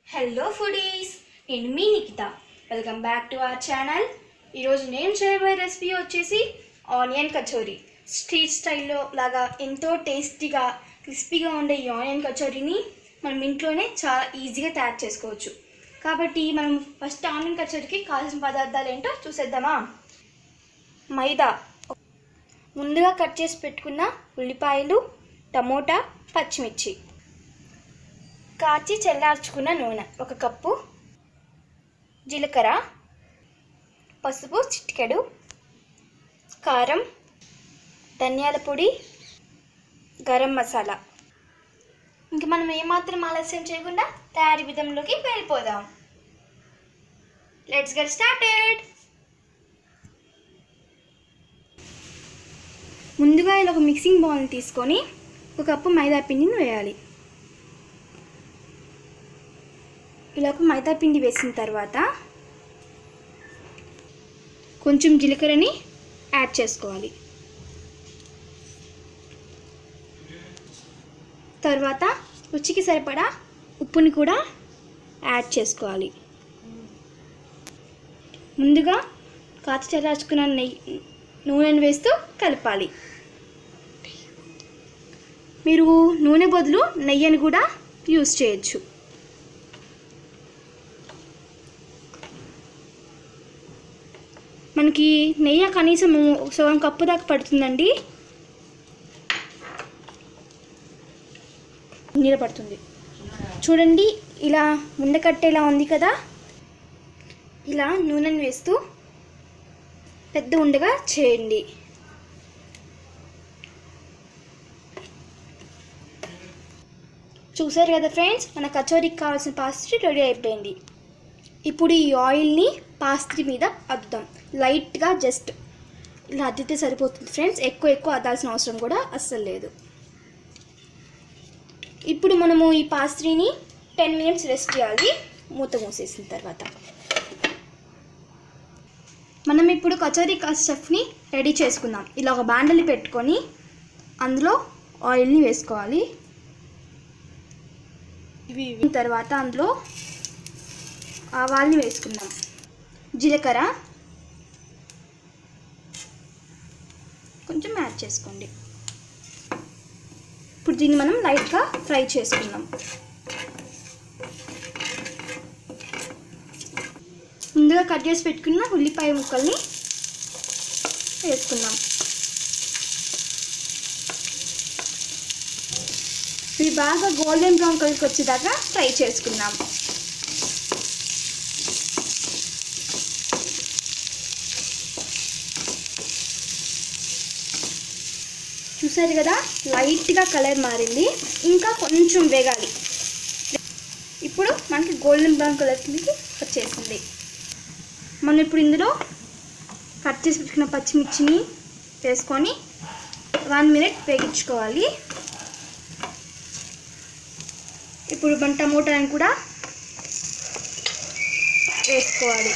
hello foodies నేను మీ Nikita welcome back to our channel ఈరోజు నేను చేయబోయే రెసిపీ వచ్చేసి ఆనియన్ కచోరీ స్ట్రీట్ స్టైల్లో లాగా ఎంతో టేస్టీగా క్రిస్పీగా ఉండే ఈ ఆనియన్ కచోరీని మనం ఇంట్లోనే చాలా ఈజీగా తయారు చేసుకోవచ్చు కాబట్టి మనం ఫస్ట్ ఆనియన్ కచోరీకి కావాల్సిన పదార్థాలు ఏంటో చూసేద్దామా మైదా ముందుగా కట్ చేసి పెట్టుకున్న ఉల్లిపాయలు టమోటా పచ్చిమిర్చి కాచి చల్లార్చుకున్న నూనె ఒక కప్పు జీలకర్ర పసుపు చిటికెడు కారం ధనియాల పొడి గరం మసాలా ఇంక మనం ఏమాత్రం ఆలస్యం చేయకుండా తయారీ విధంలోకి వెళ్ళిపోదాం లెట్స్ గెట్ స్టార్టెడ్ ముందుగా ఇలా ఒక మిక్సింగ్ బౌల్ని తీసుకొని ఒక కప్పు మైదా పిండిని వేయాలి ఇలాగ మైదా పిండి వేసిన తర్వాత కొంచెం జీలకర్రని యాడ్ చేసుకోవాలి తర్వాత రుచికి సరిపడా ఉప్పుని కూడా యాడ్ చేసుకోవాలి ముందుగా కాచి చల్లార్చుకున్న నెయ్యి నూనెను వేస్తూ కలపాలి మీరు నూనె బదులు నెయ్యిని కూడా యూస్ చేయొచ్చు మనకి నెయ్యి కనీసం సగం కప్పు దాకా పడుతుందండి నీళ్ళ పడుతుంది చూడండి ఇలా ఉండకట్టేలా ఉంది కదా ఇలా నూనెను వేస్తూ పెద్ద ఉండగా చేయండి చూసారు కదా ఫ్రెండ్స్ మన కచోరీకి కావాల్సిన పాస్ట్రీ రెడీ అయిపోయింది ఇప్పుడు ఈ ఆయిల్ని పాస్త్రి మీద అద్దుదాం లైట్గా జస్ట్ ఇలా అద్దితే సరిపోతుంది ఫ్రెండ్స్ ఎక్కువ ఎక్కువ అద్దాల్సిన అవసరం కూడా అస్సలు లేదు ఇప్పుడు మనము ఈ పాస్త్రీని టెన్ మినిట్స్ రెస్ట్ చేయాలి మూత మూసేసిన తర్వాత మనం ఇప్పుడు కచోరీ స్టఫ్ని రెడీ చేసుకుందాం ఇలా ఒక బాండలి పెట్టుకొని అందులో ఆయిల్ని వేసుకోవాలి ఇవి తర్వాత అందులో ఆవాల్ని వేసుకుందాం జీలకర్ర కొంచెం యాడ్ చేసుకోండి ఇప్పుడు దీన్ని మనం లైట్గా ఫ్రై చేసుకుందాం ముందుగా కట్ చేసి పెట్టుకున్న ఉల్లిపాయ ముక్కల్ని వేసుకుందాం ఇవి బాగా గోల్డెన్ బ్రౌన్ కలర్కి వచ్చేదాకా ఫ్రై చేసుకుందాం చూసారు కదా లైట్గా కలర్ మారింది ఇంకా కొంచెం వేగాలి ఇప్పుడు మనకి గోల్డెన్ బ్రౌన్ కలర్కి వచ్చేసింది మనం ఇప్పుడు ఇందులో కట్ చేసి పెట్టుకున్న పచ్చిమిర్చిని వేసుకొని వన్ మినిట్ వేగించుకోవాలి ఇప్పుడు మన టమోటాని కూడా వేసుకోవాలి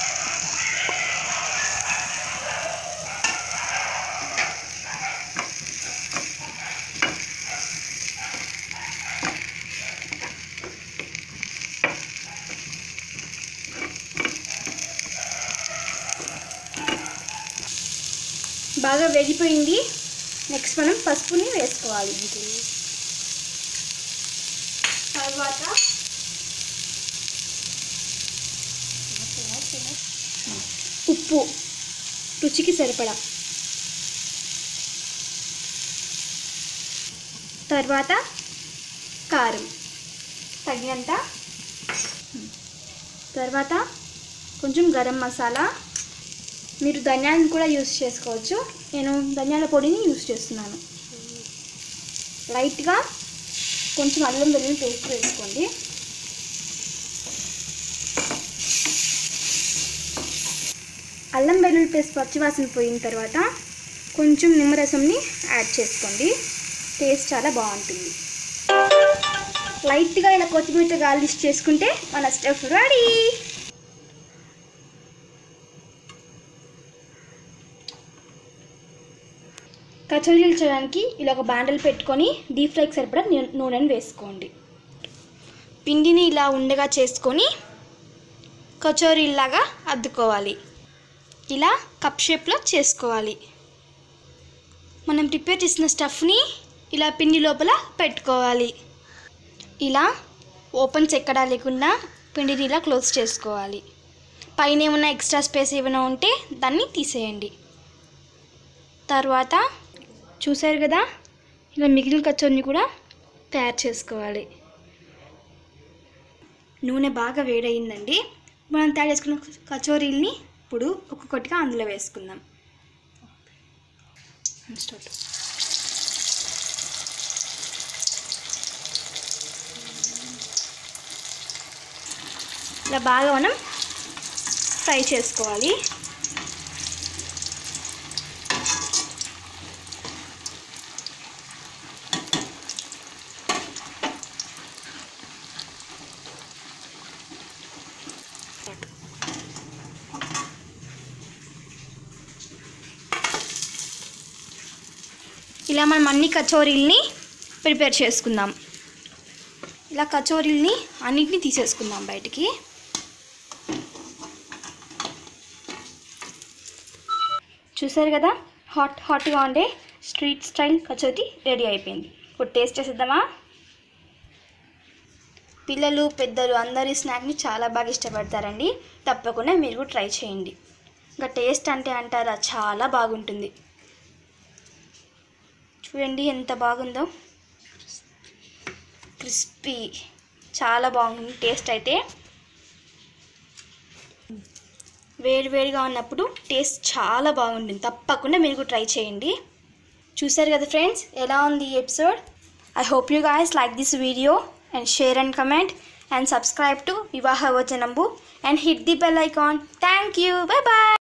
బాగా వేగిపోయింది నెక్స్ట్ మనం పసుపుని వేసుకోవాలి తర్వాత ఉప్పు రుచికి సరిపడా తర్వాత కారం తగినంత తర్వాత కొంచెం గరం మసాలా మీరు ధనియాలను కూడా యూస్ చేసుకోవచ్చు నేను ధనియాల పొడిని యూస్ చేస్తున్నాను లైట్గా కొంచెం అల్లం వెల్లుల్లి పేస్ట్ వేసుకోండి అల్లం వెల్లుల్లి పేస్ట్ పచ్చివాసన పోయిన తర్వాత కొంచెం నిమ్మరసంని యాడ్ చేసుకోండి టేస్ట్ చాలా బాగుంటుంది లైట్గా ఇలా కొత్తిమీర గార్లిష్ చేసుకుంటే మన స్టఫ్ రెడీ కచోరీలు చేయడానికి ఇలా ఒక బాండల్ పెట్టుకొని డీప్ ఫ్రైకి సరిపడా నూ- నూనెను వేసుకోండి పిండిని ఇలా ఉండగా చేసుకొని కచోరీలాగా అద్దుకోవాలి ఇలా కప్ షేప్లో చేసుకోవాలి మనం ప్రిపేర్ చేసిన స్టఫ్ని ఇలా పిండి లోపల పెట్టుకోవాలి ఇలా ఓపెన్స్ ఎక్కడా లేకుండా పిండిని ఇలా క్లోజ్ చేసుకోవాలి పైన ఏమైనా ఎక్స్ట్రా స్పేస్ ఏమైనా ఉంటే దాన్ని తీసేయండి తర్వాత చూసారు కదా ఇలా మిగిలిన కచోరిని కూడా తయారు చేసుకోవాలి నూనె బాగా వేడయిందండి మనం తయారు చేసుకున్న కచోరీల్ని ఇప్పుడు ఒక్కొక్కటిగా అందులో వేసుకుందాం స్టార్ట్ ఇలా బాగా మనం ఫ్రై చేసుకోవాలి ఇలా మనం అన్ని కచోరీల్ని ప్రిపేర్ చేసుకుందాం ఇలా కచోరీల్ని అన్నిటిని తీసేసుకుందాం బయటికి చూసారు కదా హాట్ హాట్గా ఉండే స్ట్రీట్ స్టైల్ కచోరీ రెడీ అయిపోయింది ఇప్పుడు టేస్ట్ చేసేద్దామా పిల్లలు పెద్దలు అందరు ఈ స్నాక్ని చాలా బాగా ఇష్టపడతారండి తప్పకుండా మీరు కూడా ట్రై చేయండి ఇంకా టేస్ట్ అంటే అంటారా చాలా బాగుంటుంది చూడండి ఎంత బాగుందో క్రిస్పీ చాలా బాగుంది టేస్ట్ అయితే వేడి వేడిగా ఉన్నప్పుడు టేస్ట్ చాలా బాగుంటుంది తప్పకుండా మీరు కూడా ట్రై చేయండి చూసారు కదా ఫ్రెండ్స్ ఎలా ఉంది ఈ episode I hope you guys like this video and share and comment and subscribe to వివాహ వచనంబు and hit the bell icon thank you bye bye